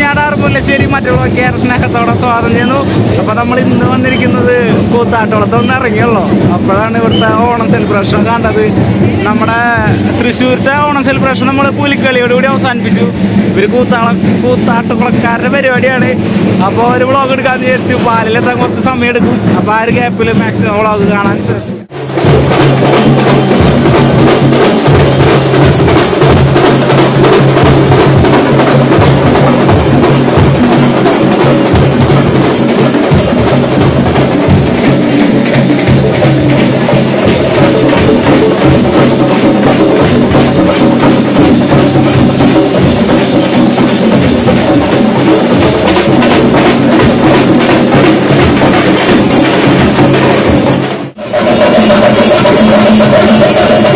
കാക്കനാട് മുല്ലശ്ശേരി മറ്റുള്ളവർക്ക് ഏറെ സ്നേഹത്തോടെ സ്വാഗതം ചെയ്യുന്നു അപ്പൊ നമ്മൾ ഇന്ന് വന്നിരിക്കുന്നത് കൂത്താട്ടോളത്ത് ഒന്ന് ഇറങ്ങിയുള്ളൂ അപ്പോഴാണ് ഇവിടുത്തെ ഓണം സെലിബ്രേഷൻ കണ്ടത് നമ്മുടെ തൃശ്ശൂരത്തെ ഓണം സെലിബ്രേഷൻ നമ്മൾ പുലിക്കളിയോട് കൂടി അവസാനിപ്പിച്ചു ഇവര് കൂത്താള കൂത്താട്ടുകുളക്കാരുടെ പരിപാടിയാണ് അപ്പോൾ ഒരു വ്ളോഗ് എടുക്കാന്ന് വിചാരിച്ചു പാലിലെത്താൻ കുറച്ച് സമയം എടുക്കും അപ്പോൾ ആ ഒരു ഗ്യാപ്പിൽ മാക്സിമം വ്ളോഗ് കാണാൻ ശ്രമിക്കും Thank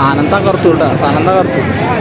സാധനം തകർത്തു കേട്ടോ സാധനം തകർത്തു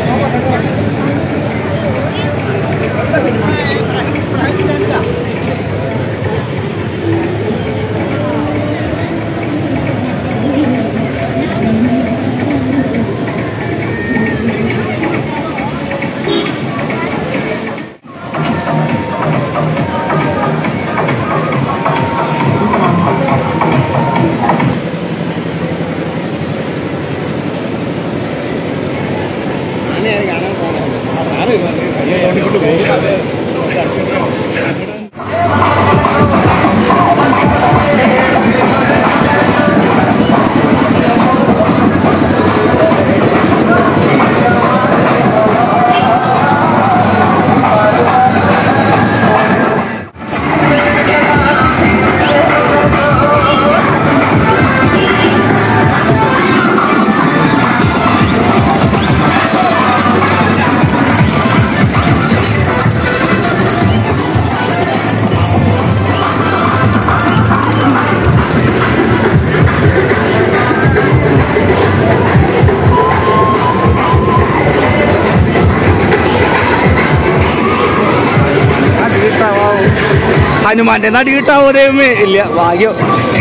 നടി കിട്ടാവോ ഹനുമാന്റെ നടി കിട്ടാവോ ദൈവമേ ഇല്ല ഭാഗ്യം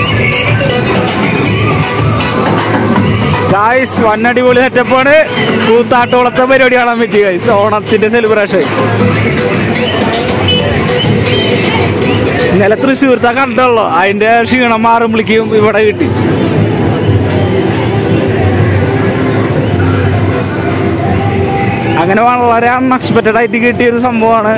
ഗായ്സ് വന്നടിപൊളി സെറ്റപ്പാണ് കൂത്താട്ടോളത്തെ പരിപാടി കാണാൻ പറ്റി ഗായ്സ് ഓണത്തിന്റെ സെലിബ്രേഷൻ ഇന്നലെ തൃശ്ശൂർത്ത കണ്ടുള്ളൂ അതിന്റെ ക്ഷീണം മാറുമ്പോഴേക്കും ഇവിടെ കിട്ടി അങ്ങനെ വളരെ അൺഎക്സ്പെക്റ്റഡ് ആയിട്ട് കിട്ടിയ ഒരു സംഭവമാണ്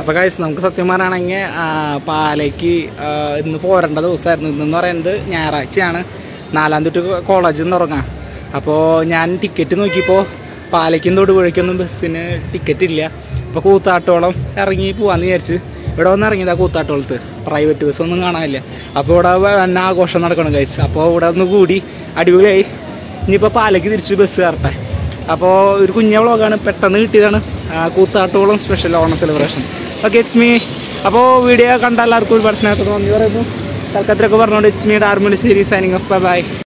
അപ്പോൾ കഴിച്ച് നമുക്ക് സത്യം പറയുകയാണെങ്കിൽ പാലയ്ക്ക് ആ, ഇന്ന് പോരേണ്ട ദിവസമായിരുന്നു ഇന്നെന്ന് പറയുന്നത് ഞായറാഴ്ചയാണ് നാലാം തൊട്ട് കോളേജിൽ നിന്ന് തുടങ്ങാം അപ്പോൾ ഞാൻ ടിക്കറ്റ് നോക്കിയപ്പോൾ പാലയ്ക്കും തൊടുപുഴയ്ക്കൊന്നും ബസ്സിന് ടിക്കറ്റ് ഇല്ല അപ്പോൾ കൂത്താട്ടോളം ഇറങ്ങി പോവാന്ന് വിചാരിച്ച് ഇവിടെ വന്ന് ഇറങ്ങിയതാ കൂത്താട്ടോളത്ത് പ്രൈവറ്റ് ബസ്സൊന്നും കാണാനില്ല അപ്പോൾ ഇവിടെ വന്ന ആഘോഷം നടക്കണം കഴിച്ച് അപ്പോൾ ഇവിടെ ഒന്ന് കൂടി അടിപൊളിയായി ഇനിയിപ്പോൾ പാലയ്ക്ക് തിരിച്ച് ബസ് കയറട്ടെ അപ്പോൾ ഒരു കുഞ്ഞ വ്ളോഗാണ് പെട്ടെന്ന് കിട്ടിയതാണ് ആ, കൂത്താട്ടോളം special Onam celebration okay it's me അപ്പോൾ വീഡിയോ കണ്ട എല്ലാവർക്കും ഒരുപാട് സ്നേഹത്തോട് നന്ദി പറയുന്നു തൽക്കത്തിലൊക്കെ പറഞ്ഞുകൊണ്ട് ഇറ്റ്സ് മീ ഡാർമിളി സീരീസ് സൈനിങ് ഓഫ് ബൈ